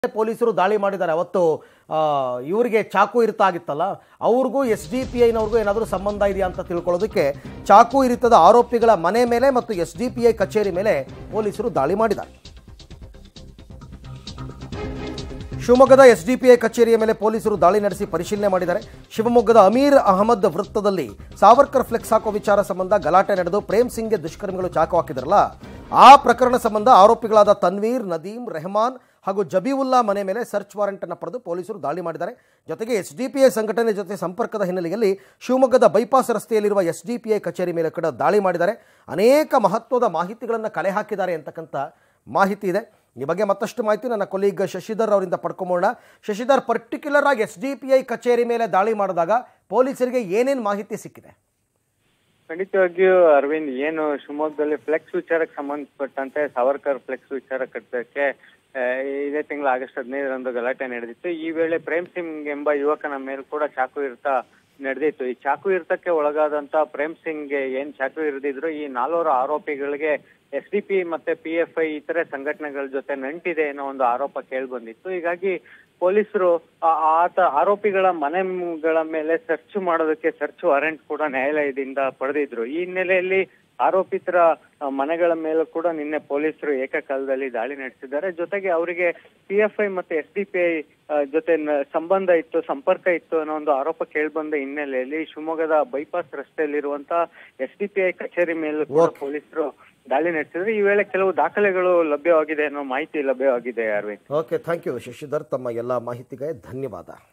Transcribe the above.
ಪೊಲೀಸರು ದಾಳಿ ಮಾಡಿದ್ದಾರೆ ಅವತ್ತು ಆ, ಇವರಿಗೆ ಚಾಕು ಇರಿತ ಆಗಿತ್ತಲ್ಲ ಅವ್ರಿಗೂ ಎಸ್ ಡಿ ಪಿ ಐನವ್ರಿಗೂ ಏನಾದರೂ ಸಂಬಂಧ ಇದೆಯಾ ಅಂತ ತಿಳ್ಕೊಳ್ಳೋದಕ್ಕೆ ಚಾಕು ಇರಿತದ ಆರೋಪಿಗಳ ಮನೆ ಮೇಲೆ ಮತ್ತು ಎಸ್ ಡಿ ಪಿ ಐ ಕಚೇರಿ ಮೇಲೆ ಪೊಲೀಸರು ದಾಳಿ ಮಾಡಿದ್ದಾರೆ ಶಿವಮೊಗ್ಗದ ಎಸ್ ಡಿ ಪಿ ಐ ಕಚೇರಿಯ ಮೇಲೆ ಪೊಲೀಸರು ದಾಳಿ ನಡೆಸಿ ಪರಿಶೀಲನೆ ಮಾಡಿದ್ದಾರೆ ಶಿವಮೊಗ್ಗದ ಅಮೀರ್ ಅಹಮದ್ ವೃತ್ತದಲ್ಲಿ ಸಾವರ್ಕರ್ ಫ್ಲೆಕ್ಸ್ ಹಾಕೋ ವಿಚಾರ ಸಂಬಂಧ ಗಲಾಟೆ ನಡೆದು ಪ್ರೇಮ್ ಸಿಂಗ್ಗೆ ದುಷ್ಕರ್ಮಿಗಳು ಚಾಕು ಹಾಕಿದ್ರಲ್ಲ ಆ ಪ್ರಕರಣ ಸಂಬಂಧ ಆರೋಪಿಗಳಾದ ತನ್ವೀರ್ ನದೀಮ್ ರೆಹಮಾನ್ ಹಾಗೂ ಜಬೀವುಲ್ಲಾ ಮನೆ ಮೇಲೆ ಸರ್ಚ್ ವಾರೆಂಟ್ ಅನ್ನು ಪಡೆದು ಪೊಲೀಸರು ದಾಳಿ ಮಾಡಿದ್ದಾರೆ ಜೊತೆಗೆ ಎಸ್ ಡಿ ಪಿ ಐ ಸಂಘಟನೆ ಜೊತೆ ಸಂಪರ್ಕದ ಹಿನ್ನೆಲೆಯಲ್ಲಿ ಶಿವಮೊಗ್ಗದ ಬೈಪಾಸ್ ರಸ್ತೆಯಲ್ಲಿರುವ ಎಸ್ ಡಿ ಪಿ ಐ ಕಚೇರಿ ಮೇಲೆ ಕೂಡ ದಾಳಿ ಮಾಡಿದ್ದಾರೆ ಅನೇಕ ಮಹತ್ವದ ಮಾಹಿತಿಗಳನ್ನು ಕಲೆ ಹಾಕಿದ್ದಾರೆ ಅಂತಕ್ಕಂಥ ಮಾಹಿತಿ ಇದೆ ಈ ಬಗ್ಗೆ ಮತ್ತಷ್ಟು ಮಾಹಿತಿ ನನ್ನ ಕೊಲೀಗ್ ಶಶಿಧರ್ ಅವರಿಂದ ಪಡ್ಕೊಂಬೋಣ ಶಶಿಧರ್ ಪರ್ಟಿಕ್ಯುಲರ್ ಆಗಿ ಎಸ್ ಡಿ ಪಿ ಐ ಕಚೇರಿ ಮೇಲೆ ದಾಳಿ ಮಾಡಿದಾಗ ಪೊಲೀಸರಿಗೆ ಏನೇನು ಮಾಹಿತಿ ಸಿಕ್ಕಿದೆ ಖಂಡಿತವಾಗಿಯೂ ಅರವಿಂದ್ ಏನು ಶಿವಮೊಗ್ಗದಲ್ಲಿ ಫ್ಲೆಕ್ಸ್ ವಿಚಾರಕ್ಕೆ ಸಂಬಂಧಪಟ್ಟಂತೆ ಸಾವರ್ಕರ್ ಫ್ಲೆಕ್ಸ್ ವಿಚಾರ ಕಟ್ಟಕ್ಕೆ ಆ, ಇದೇ ತಿಂಗಳ ಆಗಸ್ಟ್ ಹದಿನೈದರಂದು ಗಲಾಟೆ ನಡೆದಿತ್ತು ಈ ವೇಳೆ ಪ್ರೇಮ್ ಸಿಂಗ್ ಎಂಬ ಯುವಕನ ಮೇಲೆ ಕೂಡ ಚಾಕು ಇರ್ತ ನಡೆದಿತ್ತು ಈ ಚಾಕು ಇರ್ತಕ್ಕೆ ಒಳಗಾದಂತ ಪ್ರೇಮ್ ಸಿಂಗ್ಗೆ ಏನ್ ಚಾಕು ಇರಿದಿದ್ರು ಈ ನಾಲ್ವರು ಆರೋಪಿಗಳಿಗೆ ಎಸ್ ಡಿ ಪಿ ಮತ್ತೆ ಪಿ ಎಫ್ ಐ ಇತರೆ ಸಂಘಟನೆಗಳ ಜೊತೆ ನಂಟಿದೆ ಅನ್ನೋ ಒಂದು ಆರೋಪ ಕೇಳಿ ಬಂದಿತ್ತು ಹೀಗಾಗಿ ಪೊಲೀಸರು ಆ- ಆತ ಆರೋಪಿಗಳ ಮನೆಗಳ ಮೇಲೆ ಸರ್ಚ್ ಮಾಡೋದಕ್ಕೆ ಸರ್ಚ್ ವಾರೆಂಟ್ ಕೂಡ ನ್ಯಾಯಾಲಯದಿಂದ ಪಡೆದಿದ್ರು ಈ ಹಿನ್ನೆಲೆಯಲ್ಲಿ ಆರೋಪಿತರ ಆ, ಮನೆಗಳ ಮೇಲೂ ಕೂಡ ನಿನ್ನೆ ಪೊಲೀಸರು ಏಕಕಾಲದಲ್ಲಿ ದಾಳಿ ನಡೆಸಿದ್ದಾರೆ ಜೊತೆಗೆ ಅವರಿಗೆ ಪಿ ಎಫ್ ಐ ಮತ್ತೆ ಎಸ್ ಡಿ ಪಿ ಐ ಜೊತೆ ನ- ಸಂಬಂಧ ಇತ್ತು ಸಂಪರ್ಕ ಇತ್ತು ಅನ್ನೋ ಒಂದು ಆರೋಪ ಕೇಳಿಬಂದ ಹಿನ್ನೆಲೆಯಲ್ಲಿ ಶಿವಮೊಗ್ಗದ ಬೈಪಾಸ್ ರಸ್ತೆಯಲ್ಲಿರುವಂತ ಎಸ್ ಡಿ ಪಿ ಐ ಕಚೇರಿ ಮೇಲೂ ಕೂಡ ಪೊಲೀಸರು ದಾಳಿ ನಡೆಸಿದ್ರೆ ಈ ವೇಳೆ ಕೆಲವು ದಾಖಲೆಗಳು ಲಭ್ಯವಾಗಿದೆ ಅನ್ನೋ ಮಾಹಿತಿ ಲಭ್ಯವಾಗಿದೆ Arvind okay thank you Shashidhar ತಮ್ಮ ಎಲ್ಲ ಮಾಹಿತಿಗೆ ಧನ್ಯವಾದ